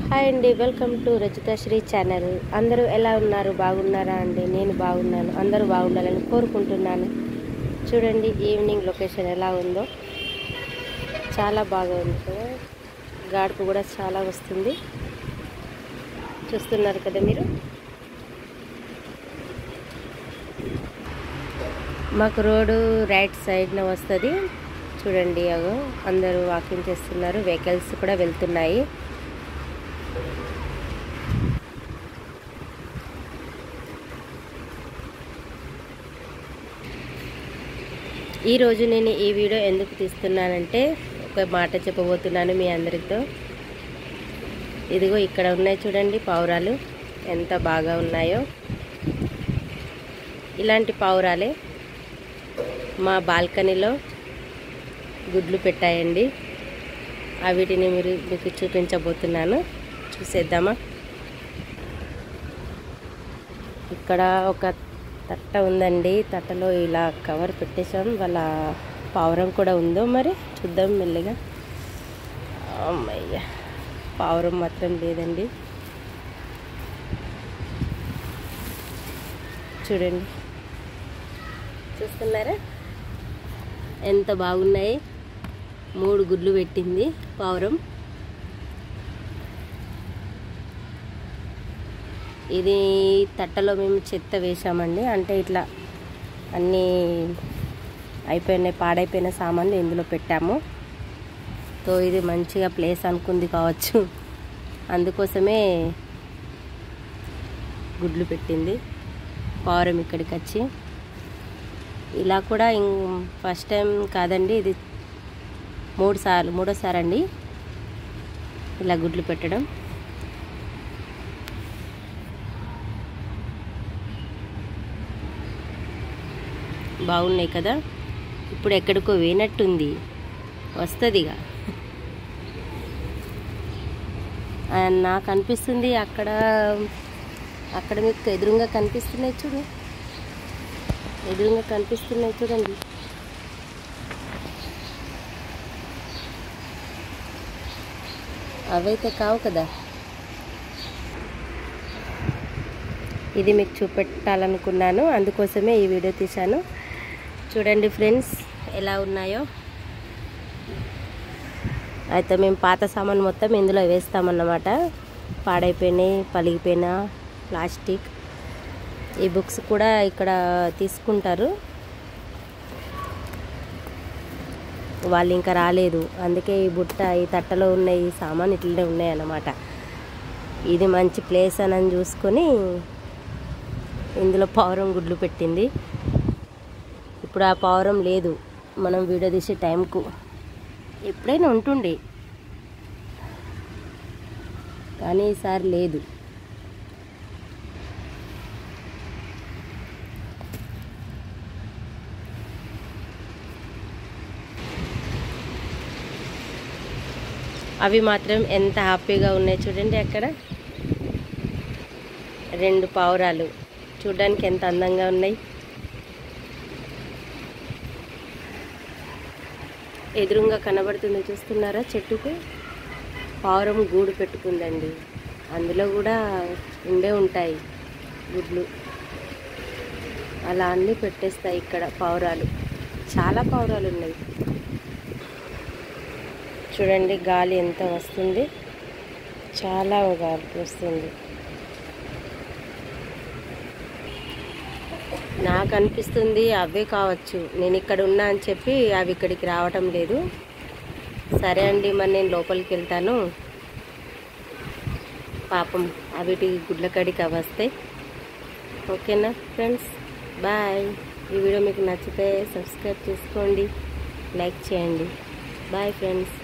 hi అండి welcome to Rachitha Sri channel అందరూ ఎలా ఉన్నారు బాగున్నారా అండి నేను బాగున్నాను అందరూ బాగుండాలని కోరుకుంటున్నాను చూడండి ఈవినింగ్ లొకేషన్ ఎలా ఉందో చాలా బాగా ఉంది కదా గాడుపు కూడా చాలా వస్తుంది చూస్తున్నారు కదా మీరు మాకు రోడ్డు రైట్ సైడ్న వస్తుంది చూడండి అగో అందరూ వాకింగ్ చేస్తున్నారు వెహికల్స్ కూడా వెళ్తున్నాయి ఈరోజు నేను ఈ వీడియో ఎందుకు తీస్తున్నానంటే ఒక మాట చెప్పబోతున్నాను మీ అందరితో ఇదిగో ఇక్కడ ఉన్నాయి చూడండి పావురాలు ఎంత బాగా ఉన్నాయో ఇలాంటి పావురాలే మా బాల్కనీలో గుడ్లు పెట్టాయండి ఆ వీటిని మీరు మీకు చూపించబోతున్నాను చూసేద్దామా ఇక్కడ ఒక తట్ట ఉందండి తట్టలో ఇలా కవర్ పెట్టేసాం వాళ్ళ పావురం కూడా ఉందో మరి చూద్దాం మెల్లిగా అమ్మయ్య పావురం మాత్రం లేదండి చూడండి చూస్తున్నారా ఎంత బాగున్నాయి మూడు గుడ్లు పెట్టింది పావురం ఇది తట్టలో మేము చెత్త వేసామండి అంటే ఇట్లా అన్నీ అయిపోయినాయి పాడైపోయిన సామాన్లు ఇందులో పెట్టాము సో ఇది మంచిగా ప్లేస్ అనుకుంది కావచ్చు అందుకోసమే గుడ్లు పెట్టింది పావురం ఇక్కడికి వచ్చి ఇలా కూడా ఫస్ట్ టైం కాదండి ఇది మూడు సార్లు మూడోసారి అండి ఇలా గుడ్లు పెట్టడం బాగున్నాయి కదా ఇప్పుడు ఎక్కడికో వేనట్టుంది వస్తుందిగా నాకు అనిపిస్తుంది అక్కడ అక్కడ మీకు ఎదురుగా కనిపిస్తున్నాయి చూడు ఎదురుగా కనిపిస్తున్నాయి చూడండి అవైతే కావు కదా ఇది మీకు చూపెట్టాలనుకున్నాను అందుకోసమే ఈ వీడియో తీశాను చూడండి ఫ్రెండ్స్ ఎలా ఉన్నాయో అయితే మేము పాత సామాన్ మొత్తం ఇందులో వేస్తామన్నమాట పాడైపోయినాయి పలిగిపోయిన ప్లాస్టిక్ ఈ బుక్స్ కూడా ఇక్కడ తీసుకుంటారు వాళ్ళు ఇంకా రాలేదు అందుకే ఈ బుట్ట ఈ తట్టలో ఉన్న ఈ సామాన్ ఇట్లనే ఉన్నాయి అన్నమాట ఇది మంచి ప్లేస్ అని చూసుకొని ఇందులో పావురం గుడ్లు పెట్టింది ఇప్పుడు ఆ పావురం లేదు మనం వీడియో తీసే టైంకు ఎప్పుడైనా ఉంటుండే కానీ ఈసారి లేదు అవి మాత్రం ఎంత హ్యాపీగా ఉన్నాయి చూడండి అక్కడ రెండు పావురాలు చూడడానికి ఎంత అందంగా ఉన్నాయి ఎదురుగా కనబడుతుంది చూస్తున్నారా చెట్టుకు పావురం గూడు పెట్టుకుందండి అందులో కూడా ఉండే ఉంటాయి గుడ్లు అలా అన్నీ పెట్టేస్తాయి ఇక్కడ పావురాలు చాలా పావురాలు ఉన్నాయి చూడండి గాలి ఎంత వస్తుంది చాలా గాలి వస్తుంది నాకు అనిపిస్తుంది అవే కావచ్చు నేను ఇక్కడ ఉన్నా అని చెప్పి అవి ఇక్కడికి రావటం లేదు సరే అండి మరి నేను లోపలికి వెళ్తాను పాపం అవిటి గుడ్ల కడికి అవి వస్తాయి ఓకేనా ఫ్రెండ్స్ బాయ్ ఈ వీడియో మీకు నచ్చితే సబ్స్క్రైబ్ చేసుకోండి లైక్ చేయండి బాయ్ ఫ్రెండ్స్